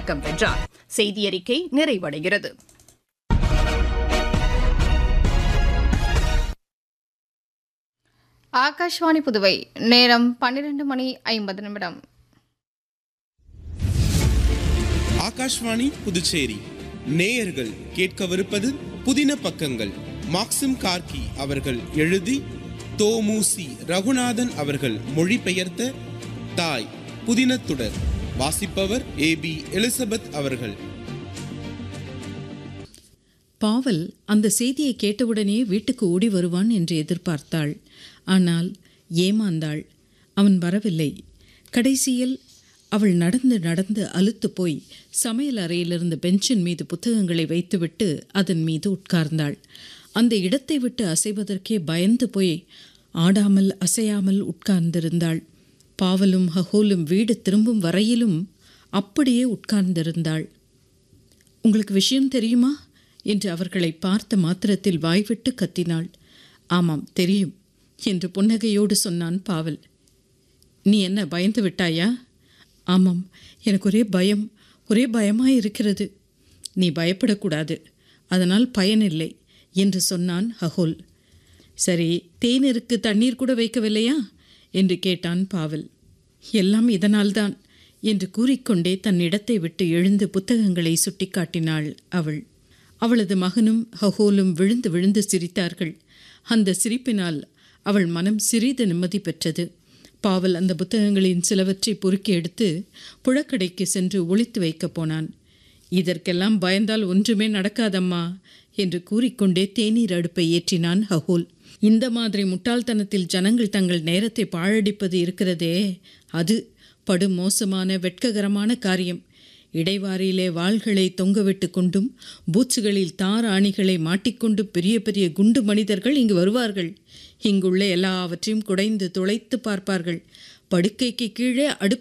பதக்கம் வென்றார் செய்தியறிக்கை நிறைவடைகிறது ஆகாஷ்வாணி புதுவை நேரம் பன்னிரண்டு மணி ஐம்பது நிமிடம் ஆகாஷ்வாணி புதுச்சேரி நேயர்கள் கேட்கவிருப்பது புதின பக்கங்கள் மாக்சிம் கார்கி அவர்கள் எழுதி தோமுசி ரகுநாதன் அவர்கள் மொழிபெயர்த்த தாய் புதினத்துடர் வாசிப்பவர் ஏ பி எலிசபெத் அவர்கள் பாவல் அந்த செய்தியை கேட்டவுடனே வீட்டுக்கு ஓடி வருவான் என்று எதிர்பார்த்தாள் ஆனால் ஏமாந்தாள் அவன் வரவில்லை கடைசியில் அவள் நடந்து நடந்து அலுத்து போய் சமையல் அறையிலிருந்த பெஞ்சின் மீது புத்தகங்களை வைத்துவிட்டு அதன் மீது உட்கார்ந்தாள் அந்த இடத்தை விட்டு அசைவதற்கே பயந்து போய் ஆடாமல் அசையாமல் உட்கார்ந்திருந்தாள் பாவலும் ஹகோலும் வீடு திரும்பும் வரையிலும் அப்படியே உட்கார்ந்திருந்தாள் உங்களுக்கு விஷயம் தெரியுமா என்று அவர்களை பார்த்த மாத்திரத்தில் வாய்விட்டு கத்தினாள் ஆமாம் தெரியும் என்று புன்னகையோடு சொன்னான் பாவல் நீ என்ன பயந்து விட்டாயா ஆமாம் எனக்கு ஒரே பயம் ஒரே பயமாய் இருக்கிறது நீ பயப்படக்கூடாது அதனால் பயனில்லை என்று சொன்னான் ஹகோல் சரி தேநீருக்கு தண்ணீர் கூட வைக்கவில்லையா என்று கேட்டான் பாவல் எல்லாம் இதனால்தான் என்று கூறிக்கொண்டே தன் இடத்தை விட்டு எழுந்து புத்தகங்களை சுட்டிக்காட்டினாள் அவள் அவளது மகனும் ஹகோலும் விழுந்து விழுந்து சிரித்தார்கள் அந்த சிரிப்பினால் அவள் மனம் சிறிது நிம்மதி பெற்றது பாவல் அந்த புத்தகங்களின் சிலவற்றை பொறுக்கி எடுத்து புழக்கடைக்கு சென்று ஒளித்து வைக்கப் போனான் இதற்கெல்லாம் பயந்தால் ஒன்றுமே நடக்காதம்மா என்று கூறிக்கொண்டே தேநீர் அடுப்பை ஏற்றினான் ஹகோல் இந்த மாதிரி முட்டாள்தனத்தில் ஜனங்கள் தங்கள் நேரத்தை பாழடிப்பது இருக்கிறதே அது படு மோசமான வெட்ககரமான காரியம் இடைவாரியிலே வாள்களை தொங்கவிட்டு கொண்டும் பூச்சுகளில் தார் ஆணிகளை மாட்டிக்கொண்டு பெரிய பெரிய குண்டு மனிதர்கள் இங்கு வருவார்கள் இங்குள்ள எல்லாவற்றையும் குடைந்து துளைத்து பார்ப்பார்கள் படுக்கைக்கு கீழே அடுப்பு